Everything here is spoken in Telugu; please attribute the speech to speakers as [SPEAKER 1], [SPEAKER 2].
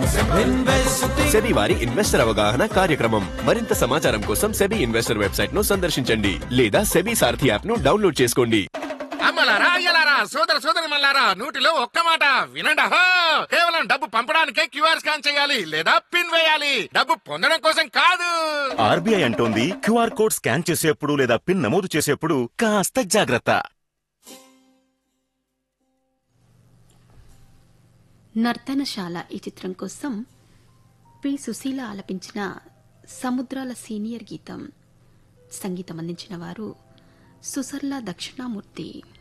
[SPEAKER 1] సెబీ వారి ఇన్వెస్టర్ అవగాహన కార్యక్రమం మరింత సమాచారం కోసం సెబీ ఇన్వెస్టర్ వెబ్సైట్ ను సందర్శించండి లేదా సెబీ సారథి యాప్ ను డౌన్లోడ్ చేసుకోండి
[SPEAKER 2] అమ్మలారా అయ్యలారా సోదర సోదరి మల్లారా నూటిలో ఒక్క మాట వినండి అహో! కేవలం డబ్బు పంపడానికే క్యూఆర్ స్కాన్ చేయాలి లేదా పిన్ వేయాలి డబ్బు పొందడం కోసం కాదు
[SPEAKER 3] ఆర్బీఐ అంటోంది క్యూఆర్ కోడ్ స్కాన్ చేసేప్పుడు లేదా పిన్ నమోదు చేసేప్పుడు కాస్త జాగ్రత్త
[SPEAKER 4] నర్తనశాల ఈ చిత్రం కోసం పి సుశీల ఆలపించిన సముద్రాల సీనియర్ గీతం సంగీతం అందించిన వారు సుసర్ల దక్షిణామూర్తి